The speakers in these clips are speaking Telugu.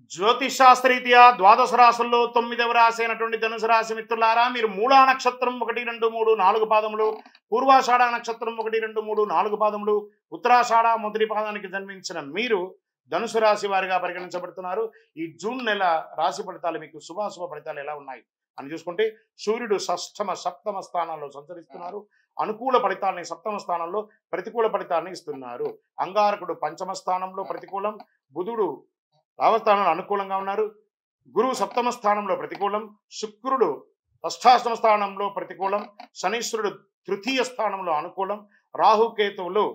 జ్యోతిషాస్త్రరీత్యా ద్వాదశ రాశుల్లో తొమ్మిదవ రాశి అయినటువంటి ధనుసు రాశి మిత్రులారా మీరు మూలా నక్షత్రం ఒకటి రెండు మూడు నాలుగు పాదములు పూర్వాషాఢ నక్షత్రం ఒకటి రెండు మూడు నాలుగు పాదములు ఉత్తరాషాఢ మొదటి పాదానికి జన్మించిన మీరు ధనుసు రాశి వారిగా పరిగణించబడుతున్నారు ఈ జూన్ నెల రాశి ఫలితాలు మీకు శుభాశుభ ఫలితాలు ఎలా ఉన్నాయి అని చూసుకుంటే సూర్యుడు షష్టమ సప్తమ స్థానాల్లో సంచరిస్తున్నారు అనుకూల ఫలితాలని సప్తమ స్థానంలో ప్రతికూల ఫలితాన్ని ఇస్తున్నారు అంగారకుడు పంచమ స్థానంలో ప్రతికూలం బుధుడు రావస్థానంలో అనుకూలంగా ఉన్నారు గురువు సప్తమ స్థానంలో ప్రతికూలం శుక్రుడు అష్టాష్టమ స్థానంలో ప్రతికూలం శనీశ్వరుడు తృతీయ స్థానంలో అనుకూలం రాహుకేతువులు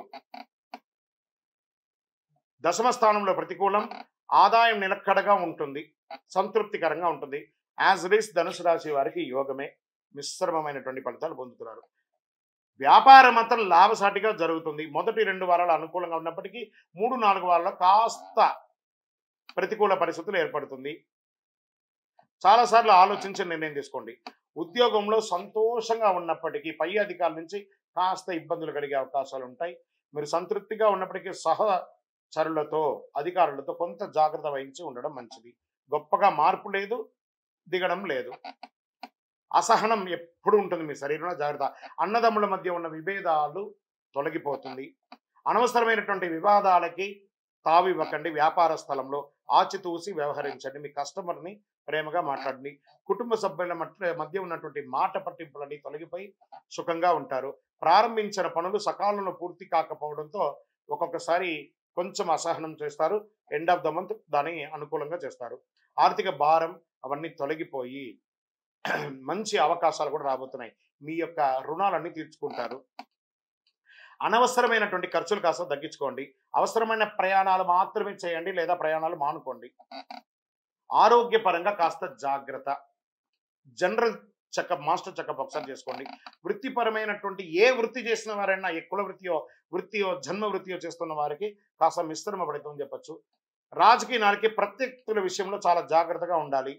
దశమ స్థానంలో ప్రతికూలం ఆదాయం నిలక్కడగా ఉంటుంది సంతృప్తికరంగా ఉంటుంది యాజ్ ఇట్ ఈస్ ధనుసు రాశి వారికి యోగమే మిశ్రమమైనటువంటి ఫలితాలు పొందుతున్నారు వ్యాపారం మాత్రం లాభసాటిగా జరుగుతుంది మొదటి రెండు వారాలు అనుకూలంగా ఉన్నప్పటికీ మూడు నాలుగు వారాల్లో కాస్త ప్రతికూల పరిస్థితులు ఏర్పడుతుంది చాలాసార్లు ఆలోచించి నిర్ణయం తీసుకోండి ఉద్యోగంలో సంతోషంగా ఉన్నప్పటికీ పై అధికారుల నుంచి కాస్త ఇబ్బందులు కలిగే అవకాశాలు ఉంటాయి మీరు సంతృప్తిగా ఉన్నప్పటికీ సహచరులతో అధికారులతో కొంత జాగ్రత్త వహించి ఉండడం మంచిది గొప్పగా మార్పు లేదు దిగడం లేదు అసహనం ఎప్పుడు ఉంటుంది మీ శరీరంలో జాగ్రత్త అన్నదమ్ముల మధ్య ఉన్న విభేదాలు తొలగిపోతుంది అనవసరమైనటువంటి వివాదాలకి తావివ్వకండి వ్యాపార స్థలంలో ఆచితూసి వ్యవహరించండి మీ కస్టమర్ని ప్రేమగా మాట్లాడండి కుటుంబ సభ్యుల మధ్య మధ్య ఉన్నటువంటి మాట పట్టింపులని తొలగిపోయి సుఖంగా ఉంటారు ప్రారంభించిన పనులు సకాలంలో పూర్తి కాకపోవడంతో ఒక్కొక్కసారి కొంచెం అసహనం చేస్తారు ఎండ్ ఆఫ్ ద మంత్ దాన్ని అనుకూలంగా చేస్తారు ఆర్థిక భారం అవన్నీ తొలగిపోయి మంచి అవకాశాలు కూడా రాబోతున్నాయి మీ యొక్క రుణాలన్నీ తీర్చుకుంటారు అనవసరమైనటువంటి ఖర్చులు కాస్త తగ్గించుకోండి అవసరమైన ప్రయాణాలు మాత్రమే చేయండి లేదా ప్రయాణాలు మానుకోండి ఆరోగ్యపరంగా కాస్త జాగ్రత్త జనరల్ చెకప్ మాస్టర్ చెకప్ ఒకసారి చేసుకోండి వృత్తిపరమైనటువంటి ఏ వృత్తి చేసిన వారైనా ఏ కుల వృత్తియో వృత్తియో జన్మ వృత్తియో చేస్తున్న వారికి కాస్త మిశ్రమ ఫలితం చెప్పచ్చు రాజకీయ నాయకులకి ప్రత్యర్థుల విషయంలో చాలా జాగ్రత్తగా ఉండాలి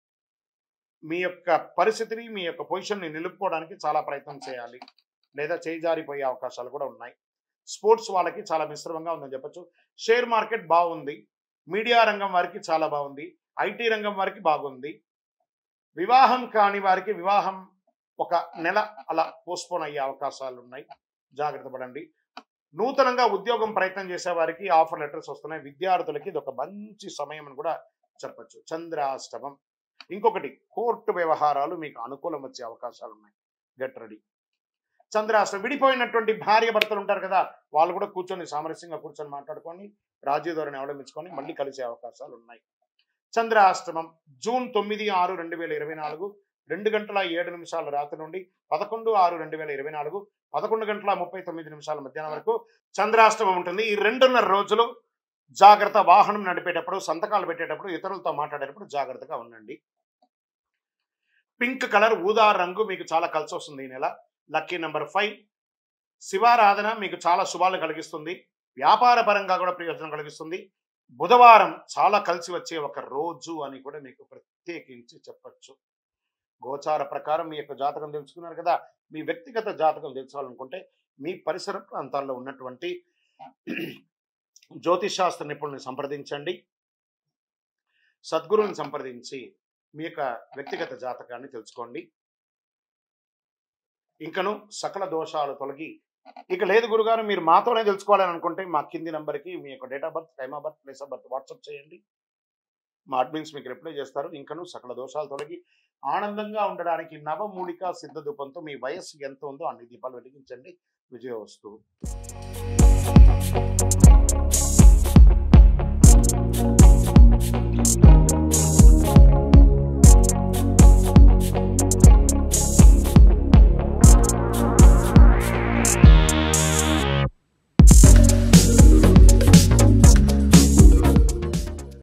మీ యొక్క పరిస్థితిని మీ యొక్క పొజిషన్ని నిలుపుకోవడానికి చాలా ప్రయత్నం చేయాలి లేదా చేజారిపోయే అవకాశాలు కూడా ఉన్నాయి స్పోర్ట్స్ వాళ్ళకి చాలా మిశ్రమంగా ఉందని చెప్పొచ్చు షేర్ మార్కెట్ బాగుంది మీడియా రంగం వారికి చాలా బాగుంది ఐటీ రంగం వారికి బాగుంది వివాహం కాని వారికి వివాహం ఒక నెల అలా పోస్ట్పోన్ అయ్యే అవకాశాలు ఉన్నాయి జాగ్రత్త పడండి నూతనంగా ఉద్యోగం ప్రయత్నం చేసే వారికి ఆఫర్ లెటర్స్ వస్తున్నాయి విద్యార్థులకి ఇది ఒక మంచి సమయం అని కూడా చెప్పచ్చు చంద్రాష్టమం ఇంకొకటి కోర్టు వ్యవహారాలు మీకు అనుకూలం వచ్చే అవకాశాలు ఉన్నాయి గెట్ రెడీ చంద్రాష్టం విడిపోయినటువంటి భార్య భర్తలు ఉంటారు కదా వాళ్ళు కూడా కూర్చొని సామరస్యంగా కూర్చొని మాట్లాడుకొని రాజ్యధోరణి అవలంబించుకొని మళ్ళీ కలిసే అవకాశాలు ఉన్నాయి చంద్రాష్టమం జూన్ తొమ్మిది ఆరు రెండు వేల ఇరవై నాలుగు రెండు గంటల ఏడు నిమిషాల రాత్రి నుండి పదకొండు ఆరు రెండు వేల ఇరవై నాలుగు పదకొండు గంటల ముప్పై తొమ్మిది నిమిషాల మధ్యాహ్నం వరకు చంద్రాష్టమం ఉంటుంది ఈ రెండున్నర రోజులు జాగ్రత్త వాహనం నడిపేటప్పుడు సంతకాలు పెట్టేటప్పుడు ఇతరులతో మాట్లాడేటప్పుడు జాగ్రత్తగా ఉండండి పింక్ కలర్ ఊదా రంగు మీకు చాలా కలిసి వస్తుంది ఈ నెల లక్కీ నెంబర్ ఫైవ్ శివారాధన మీకు చాలా శుభాలు కలిగిస్తుంది వ్యాపార పరంగా కూడా ప్రయోజనం కలిగిస్తుంది బుధవారం చాలా కలిసి వచ్చే ఒక రోజు అని కూడా మీకు ప్రత్యేకించి చెప్పచ్చు గోచార ప్రకారం మీ యొక్క జాతకం తెలుసుకున్నారు కదా మీ వ్యక్తిగత జాతకం తెలుసుకోవాలనుకుంటే మీ పరిసర ప్రాంతాల్లో ఉన్నటువంటి జ్యోతిషాస్త్ర నిపుణుల్ని సంప్రదించండి సద్గురువుని సంప్రదించి మీ యొక్క వ్యక్తిగత జాతకాన్ని తెలుసుకోండి ఇంకను సకల దోషాలు తొలగి ఇక లేదు గురుగారు మీరు మాతోనే తెలుసుకోవాలని అనుకుంటే మా కింది నంబర్కి మీ యొక్క date of birth time of birth place of birth WhatsApp చేయండి మా అడ్మిన్స్ మీకు రిప్లై చేస్తారు ఇంకను సకల దోషాలు తొలగి ఆనందంగా ఉండడానికి నవమూలిక సిద్ధ ధూపంతో మీ వయస్సు ఎంత ఉందో అన్ని దీపాలు వెలిగించండి విజయ వస్తువు